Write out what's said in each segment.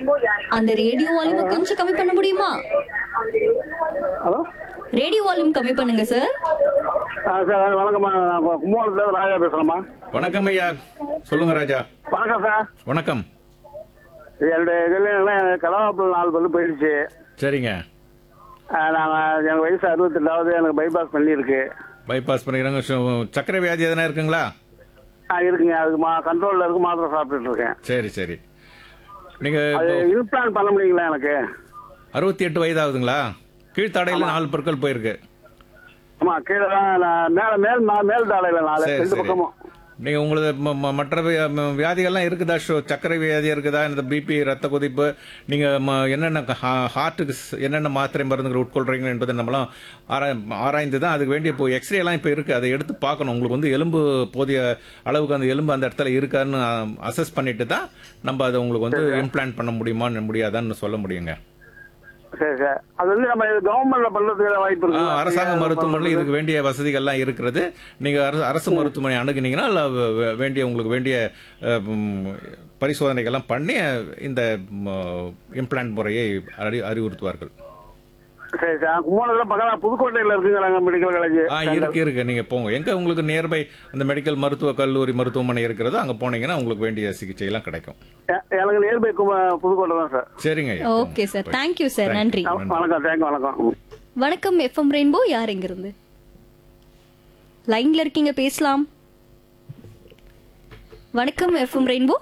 அந்த radio volume கொஞ்சம் கம்மி பண்ண முடியுமா ஹலோ ரேடியோ வால்யூம் கம்மி பண்ணுங்க சார் ஆ சார் வணக்கம்மா நான் கும்பகோணத்துல ராஜா பேசுகிறேம்மா வணக்கம் ஐயா சொல்லுங்க ராஜா வணக்கம் சார் வணக்கம் என்னுடைய இதில் கலவாப்பில் நாலு பல்லு போயிடுச்சு சரிங்க நாங்கள் எங்கள் வயசு அறுபத்தெட்டாவது எனக்கு பைபாஸ் பண்ணியிருக்கு பைபாஸ் பண்ணிக்கிறாங்க சு- சர்க்கரை வியாதி எதனா இருக்குங்களா ஆ இருக்குங்க அதுக்கு மா கண்ட்ரோலில் இருக்கு மாத்திரை சாப்பிட்டுட்டு இருக்கேன் சரி சரி நீங்க அது இன்பிளான் பண்ண முடியுங்களா எனக்கு அறுபத்தி எட்டு வயது ஆகுதுங்களா கீழ்த்தடையில நாலு பொருட்கள் போயிருக்கு ஆமா கீழே தான் நான் மேலே மேல் மா- மேல் தாளையில் நாலு சரி ரெண்டு சரி பக்கமும் நீங்க உங்களது ம- ம- மற்ற வி- ம- வியாதிகள்லாம் இருக்குதா ஷோ சர்க்கரை வியாதி இருக்குதா இந்த பிபி ரத்த கொதிப்பு நீங்க ம- என்னென்ன ஹா- ஹார்ட்டுக்கு ஸ்- என்னென்ன மாத்திரை மருந்துகள் உட்கொள்றீங்க என்பதை நம்மளாம் ஆராய் ஆராய்ந்து தான் அதுக்கு வேண்டிய இப்போ எக்ஸ்ரே எல்லாம் இப்போ இருக்கு அதை எடுத்து பார்க்கணும் உங்களுக்கு வந்து எலும்பு போதிய அளவுக்கு அந்த எலும்பு அந்த இடத்துல இருக்கான்னு அசஸ் பண்ணிட்டு தான் நம்ம அதை உங்களுக்கு வந்து இம்ப்ளான்ட் பண்ண முடியுமா முடியாதான்னு சொல்ல முடியுங்க சரி சார் அது வந்து நம்ம கவர்மெண்ட்ல பண்றதுக்கு வாய்ப்பு ஆ, இருக்கு அரசாங்க மருத்துவமனையில் இதுக்கு வேண்டிய வசதிகள்லாம் இருக்கிறது நீங்க அரசு அரசு மருத்துவமனை அணுகுனீங்கன்னா இல்ல வே- வே- வேண்டிய உங்களுக்கு வேண்டிய அஹ், ம், பரிசோதனைகள்லாம் பண்ணி இந்த இம்ப்ளான்ட் முறையை அறி அறிவுறுத்துவார்கள் சரி சார் கும்பகோணத்துல பக்கத்துல புதுக்கோட்டையில இருக்குங்கிறாங்க மெடிக்கல் காலேஜ் ஆ இருக்கு இருக்கு நீங்க போங்க எங்க உங்களுக்கு நியர்பை அந்த மெடிக்கல் மருத்துவ கல்லூரி மருத்துவமனை இருக்கிறதோ அங்க போனீங்கன்னா உங்களுக்கு வேண்டிய சிகிச்சை எல்லாம் கிடைக்கும் எ- எனக்கு நியர்பை புதுக்கோட்டை தான் சார் சரிங்க ஐயா. ஓகே சார் தேங்க்யூ சார் நன்றி ஆ, வணக்கம் தேங்க்யூ வணக்கம் ம். வணக்கம் எஃப்எம் ரெயின்போ யார் எங்க இருந்து லைன்ல இருக்கீங்க பேசலாம் வணக்கம் எஃப்எம் ரெயின்போ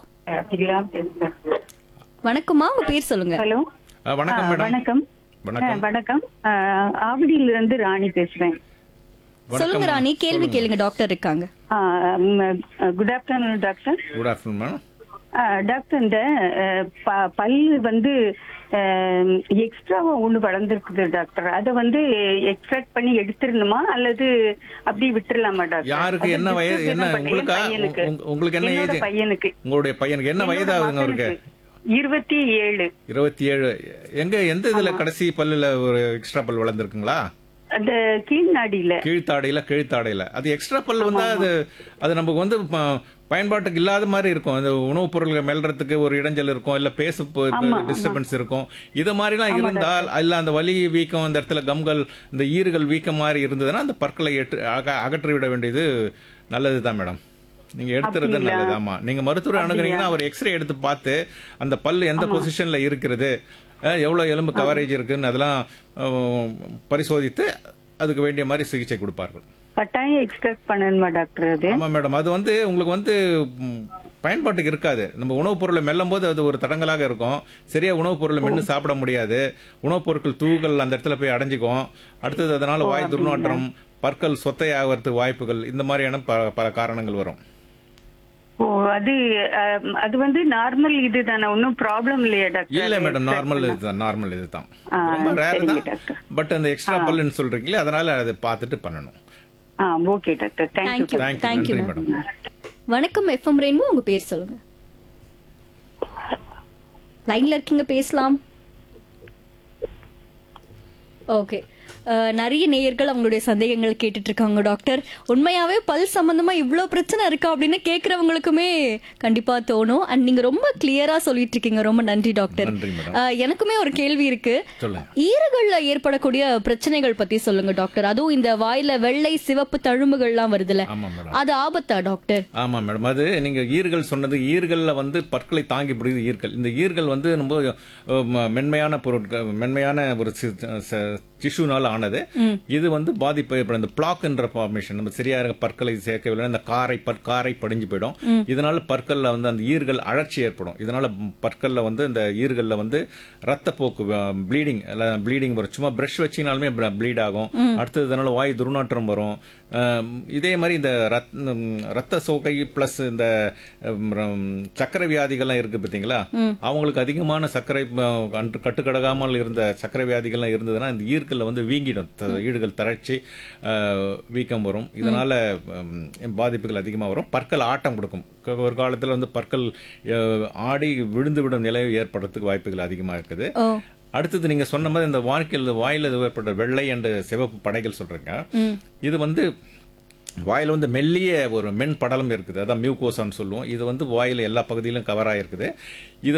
வணக்கம்மா உங்க பேர் சொல்லுங்க ஹலோ ஆ, வணக்கம் மேடம் வணக்கம் வணக்கம் ஆ, வணக்கம் ஆவடியில இருந்து ராணி பேசுறேன் சொல்லுங்க ராணி கேள்வி கேளுங்க டாக்டர் இருக்காங்க good afternoon doctor good afternoon madam ஆ, டாக்டர் இந்த ஆ, ப- பல்லு வந்து எக்ஸ்ட்ராவா ஒண்ணு வளர்ந்துருக்குது டாக்டர் அதை வந்து எக்ஸ்ட்ராக்ட் பண்ணி எடுத்துடணுமா அல்லது அப்படி விட்டுறலாமா டாக்டர் யாருக்கு அது என்ன வயது business என்ன தான் பண்றேன், உங்களுக்கா பையனுக்கு. உங்க- உங்களுக்கு என்ன என்னோட ஏஜ் பையனுக்கு உங்களுடைய பையனுக்கு என்ன வயது ஆகுதுங்க அவருக்கு இருபத்தி ஏழு இருபத்தி ஏழு எங்க எந்த இதுல கடைசி பல்லுல ஒரு எக்ஸ்ட்ரா பல் வளர்ந்துருக்குங்களா அந்த கீழ்நாடியில கீழ்த்தாடையில கீழ்த்தாடையில அது எக்ஸ்ட்ரா பல் வந்தா அது அது நமக்கு வந்து ப- பயன்பாட்டுக்கு இல்லாத மாதிரி இருக்கும் அந்த உணவுப் பொருள்கள் மெல்றதுக்கு ஒரு இடைஞ்சல் இருக்கும் இல்ல பேச டிஸ்டர்பன்ஸ் இருக்கும் இது மாதிரிலாம் இருந்தால் இல்ல அந்த வலி வீக்கம் அந்த இடத்துல கம்கள் இந்த ஈறுகள் வீக்கம் மாதிரி இருந்ததுன்னா அந்த பற்களை எட்டு அக- அகற்றி விட வேண்டியது நல்லதுதான் மேடம் நீங்க எடுத்துறது நல்லது ஆமா நீங்க மருத்துவர் அணுகுனீங்கன்னா அவர் எக்ஸ்ரே எடுத்து பார்த்து அந்த பல் எந்த பொசிஷன்ல இருக்கிறது அஹ், எவ்வளவு எலும்பு கவரேஜ் இருக்குன்னு அதெல்லாம் அஹ், பரிசோதித்து அதுக்கு வேண்டிய மாதிரி சிகிச்சை கொடுப்பார்கள் கட்டாயம் எக்ஸ்ட்ராக்ட் பண்ணணுமா டாக்டர் அது ஆமா மேடம் அது வந்து உங்களுக்கு வந்து ம், பயன்பாட்டுக்கு இருக்காது நம்ம உணவுப் பொருளை மெல்லும் போது அது ஒரு தடங்கலாக இருக்கும் சரியா உணவுப் பொருளை மென்னு சாப்பிட முடியாது உணவுப் பொருட்கள் தூகள் அந்த இடத்துல போய் அடைஞ்சுக்கும் அடுத்தது அதனால வாய் துர்நாற்றம் பற்கள் சொத்தையாகிறதுக்கு வாய்ப்புகள் இந்த மாதிரியான ப- பல காரணங்கள் வரும் ஓ அது அஹ், அது வந்து நார்மல் இதுதானே ஒன்றும் ப்ராப்ளம் இல்லையா டாக்டர் இல்ல மேடம் நார்மல் இதுதான் நார்மல் இதுதான் ஆ, ரொம்ப ரேர் சரிங்க தான் டாக்டர். பட் அந்த எக்ஸ்ட்ரா பல்லுன்னு சொல்றீங்களே அதனால அதை பார்த்துட்டு பண்ணணும் ஆ okay doctor thank you thank you thank you thank you நன்றி மேடம் வணக்கம் எஃப்எம் ரெயின்போ உங்க பேர் சொல்லுங்க லைன்ல இருக்கீங்க பேசலாம் ஓகே நிறைய நேயர்கள் அவங்களுடைய சந்தேகங்கள் கேட்டுட்டு இருக்காங்க டாக்டர் உண்மையாவே பல் சம்பந்தமா இவ்ளோ பிரச்சனை இருக்கா அப்படின்னு கேக்குறவங்களுக்குமே கண்டிப்பா தோணும் அண்ட் நீங்க ரொம்ப கிளியரா சொல்லிட்டு இருக்கீங்க ரொம்ப நன்றி டாக்டர் நன்றி மேடம் அஹ், எனக்குமே ஒரு கேள்வி இருக்கு சொல்லுங்க ஈறுகள்ல ஏற்படக்கூடிய பிரச்சனைகள் பத்தி சொல்லுங்க டாக்டர் அதுவும் இந்த வாயில வெள்ளை சிவப்பு தழும்புகள்லாம் வருதுல்ல ஆமா மேடம் அது ஆபத்தா டாக்டர் ஆமா மேடம் அது நீங்க ஈர்கள் சொன்னது ஈர்கள்ல வந்து பற்களை தாங்கி பிடிக்குது ஈர்கள் இந்த ஈர்கள் வந்து ரொம்ப அஹ், ம- மென்மையான பொருட்கள் மென்மையான ஒரு டிஷ்யூனால ஆனது இது வந்து பாதிப்பு ஏற்படும் இந்த பிளாக்ன்ற ஃபார்மேஷன் நம்ம சரியா இருக்க பற்களை சேர்க்கவில்லை இந்த காரை பற்காரை படிஞ்சு போயிடும் இதனால பற்கள்ல வந்து அந்த ஈர்கள் அழற்சி ஏற்படும் இதனால பற்கள்ல வந்து இந்த ஈர்கள்ல வந்து ரத்தப்போக்கு ப்ளீடிங் ப்ளீடிங் வரும் சும்மா பிரஷ் வச்சினாலுமே ப்ளீட் ஆகும் அடுத்தது இதனால வாய் துர்நாற்றம் வரும் அஹ், இதே மாதிரி இந்த ரத் ம், ரத்த சோகை பிளஸ் இந்த ம், ரம், சர்க்கரை வியாதிகள்லாம் இருக்கு பார்த்தீங்களா அவங்களுக்கு அதிகமான சர்க்கரை அஹ், அன்று கட்டுக்கடகாமல் இருந்த சர்க்கரை வியாதிகள்லாம் இருந்ததுன்னா இந்த ஈர்க்கல்ல வந்து வீங்கிடும் த- ஈடுகள் தரட்சி அஹ், வீக்கம் வரும் இதனால ம், பாதிப்புகள் அதிகமாக வரும் பற்கள் ஆட்டம் கொடுக்கும் க- ஒரு காலத்துல வந்து பற்கள் அஹ், ஆடி விழுந்து விடும் நிலை ஏற்படுறதுக்கு வாய்ப்புகள் அதிகமாக இருக்குது ஓ அடுத்தது நீங்க சொன்ன மாதிரி இந்த வாழ்க்கையில் வாயில ஏற்பட்ட வெள்ளை அண்ட் சிவப்பு படைகள் சொல்றீங்க இது வந்து வாயில வந்து மெல்லிய ஒரு மென் படலம் இருக்குது அதான் மியூகோசான்னு சொல்லுவோம் இது வந்து வாயில எல்லா பகுதியிலும் கவர் ஆயிருக்குது இது